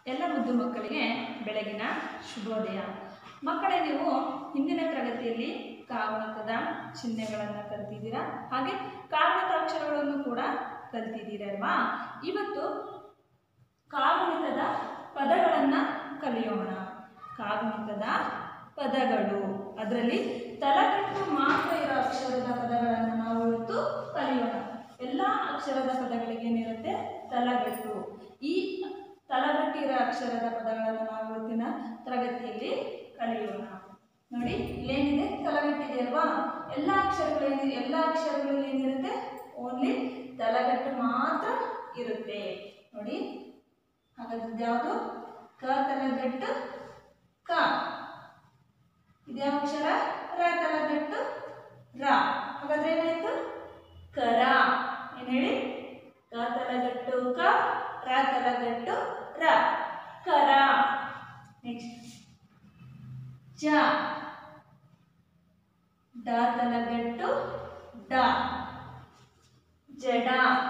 ಎಲ್ಲ ಮುದ್ದು ಮಕ್ಕಳಿಗೆ ಬೆಳಗಿನ ಶುಭೋದಯ ಮಕ್ಕಳೇ ನೀವು ಹಿಂದಿನ ತರಗತಿಯಲ್ಲಿ ಕಾಗುಣಿತದ ಚಿಹ್ನೆಗಳನ್ನು ಕಲ್ತಿದ್ದೀರಾ ಹಾಗೆ ಕಾಗುಣಿತ ಅಕ್ಷರಗಳನ್ನು ಕೂಡ ಕಲ್ತಿದ್ದೀರಲ್ವಾ ಇವತ್ತು ಕಾಗುಣಿತದ ಪದಗಳನ್ನು ಕಲಿಯೋಣ ಕಾಗುಣಿತದ ಪದಗಳು ಅದರಲ್ಲಿ ತಲಗಟ್ಟು ಮಾತ್ರ ಇರೋ ಅಕ್ಷರದ ಪದಗಳನ್ನು ನಾವು ಇವತ್ತು ಕಲಿಯೋಣ ಎಲ್ಲ ಅಕ್ಷರದ ಪದಗಳಿಗೆ ಏನಿರುತ್ತೆ ತಲಗಟ್ಟು ಈ ತಲಗಟ್ಟಿರೋ ಅಕ್ಷರದ ಪದಗಳನ್ನು ನಾವು ಇವತ್ತಿನ ತರಗತಿಯಲ್ಲಿ ಕಲಿಯೋಣ ನೋಡಿ ಇಲ್ಲೇನಿದೆ ತಲಗಟ್ಟಿದೆ ಅಲ್ವಾ ಎಲ್ಲ ಅಕ್ಷರಗಳೇನಿ ಎಲ್ಲ ಅಕ್ಷರಗಳಲ್ಲಿ ಏನಿರುತ್ತೆ ಓನ್ಲಿ ತಲಗಟ್ಟು ಮಾತ್ರ ಇರುತ್ತೆ ನೋಡಿ ಹಾಗಾದ್ರೆ ಯಾವುದು ಕ ತಲಗಟ್ಟು ಕ ಇದ್ಯಾವ ಅಕ್ಷರ ರ ತಲಗಟ್ಟು ರ ಹಾಗಾದ್ರೆ ಏನಾಯ್ತು ಕರ ಏನ್ ಹೇಳಿ ಕ ತಲಗಟ್ಟು ಕ ರ ತಲಗಟ್ಟು ರ ಕರ ನೆಕ್ಸ್ಟ್ ಜ ಡ ತಲಗಟ್ಟು ಡ ಜಡ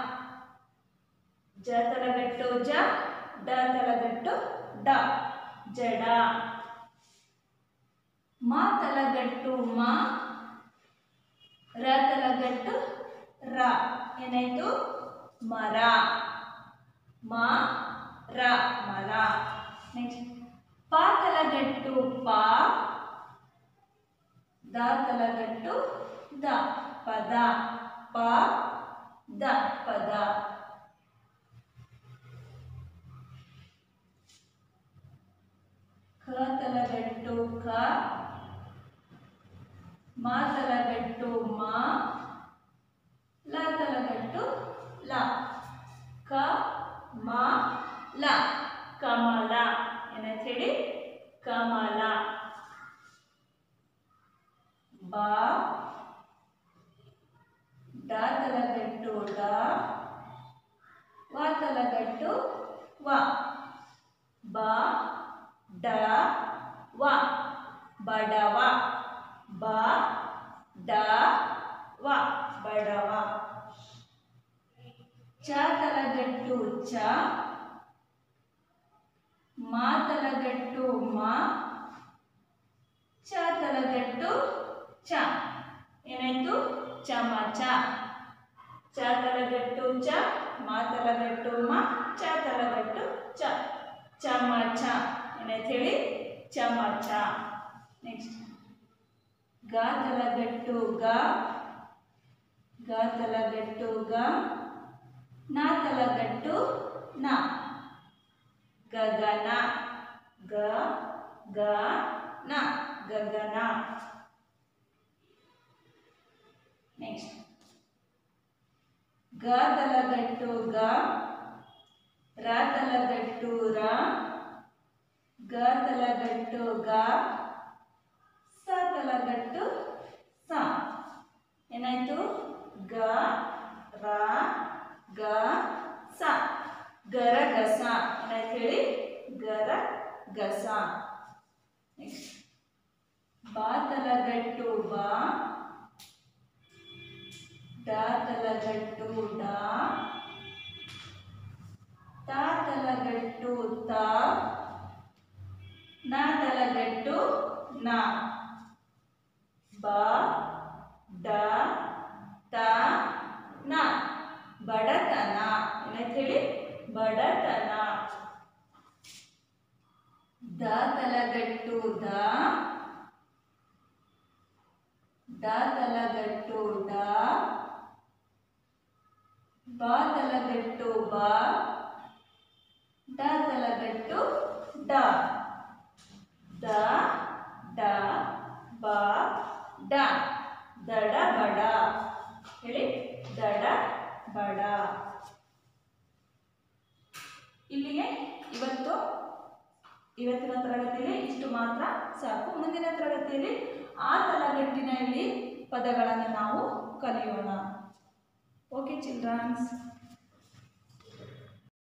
ಜ ತಲಗಟ್ಟು ಜ ಡ ತಲಗಟ್ಟು ಡ ಜಡ ಮ ತಲಗಟ್ಟು ಮ ರ ತಲಗಟ್ಟು ರ ಏನಾಯ್ತು ಮರ ಮ ರ ಮರ ನೆಕ್ಸ್ಟ್ ಪ ತಲಗಟ್ಟು ಪ ದ ತಲಗಟ್ಟು ದ ಪದ ಪ ದ ಪದ ಕ ತಲಗಟ್ಟು ಕ ಮ ತಲಗಟ್ಟು ಮ ಲ ತಲಗಟ್ಟು ಲ ಕ ಮ ಲ ಕಮಲ ಏನಂತ ಹೇಳಿ ಕಮಲ ಬ ಡ ತಲಗಟ್ಟು ಡ ವ ತಲಗಟ್ಟು ವ ಬ ಡ ವ ಬಡವ ಬ ಡ ವ ಬಡವ ಚ ತಲಗಟ್ಟು ಚ ಮ ತಲಗಟ್ಟು ಮ ಚ ತಲಗಟ್ಟು ಚ ಏನಾಯ್ತು ಚಮಚ ಚ ತಲಗಟ್ಟು ಚ ಮ ತಲಗಟ್ಟು ಮ ಚ ತಲಗಟ್ಟು ಚ ಚಮಚ ಏನಾಯ್ತು ಹೇಳಿ ಚಮಚ ನೆಕ್ಸ್ಟ್ ಗ ತಲಗಟ್ಟು ಗ ಗ ತಲಗಟ್ಟು ಗ ನ ತಲಗಟ್ಟು ನ ಗಗನ ಗ ಗ ನ ಗಗನ ನೆಕ್ಸ್ಟ್ ಗ ತಲಗಟ್ಟು ಗ ರ ತಲಗಟ್ಟು ರ ಗ ತಲಗಟ್ಟು ಗ ಸ ತಲಗಟ್ಟು ಸ ಏನಾಯ್ತು ಗ ರ ಗ ಸ ಗರಗಸ ಏನಾಯ್ತು ಹೇಳಿ ಗರ ಗಸ ನೆಕ್ಸ್ಟ್ ಬಾ ತಲಗಟ್ಟು ಬಾ ಡ ತಲಗಟ್ಟು ಡ ತ ತಲಗಟ್ಟು ತ ನ ತಲಗಟ್ಟು ನ ಬ ಡ ತ ನ ಬಡತನ ಏನಂತ ಹೇಳಿ ಬಡತನ ದ ತಲಗಟ್ಟು ದ ಡ ತಲಗಟ್ಟು ಡ ಬ ತಲಗಟ್ಟು ಬ ಡ ತಲಗಟ್ಟು ಡ ದ ಡ ಬ ಡ ದಡ ಬಡ ಹೇಳಿ ದಡ ಬಡ ಇಲ್ಲಿಗೆ ಇವತ್ತು ಇವತ್ತಿನ ತರಗತಿಯಲ್ಲಿ ಇಷ್ಟು ಮಾತ್ರ ಸಾಕು ಮುಂದಿನ ತರಗತಿಯಲ್ಲಿ ಆ ತಲಗಟ್ಟಿನಲ್ಲಿ ಪದಗಳನ್ನು ನಾವು ಕಲಿಯೋಣ ಓಕೆ ಚಿಲ್ಡ್ರನ್ಸ್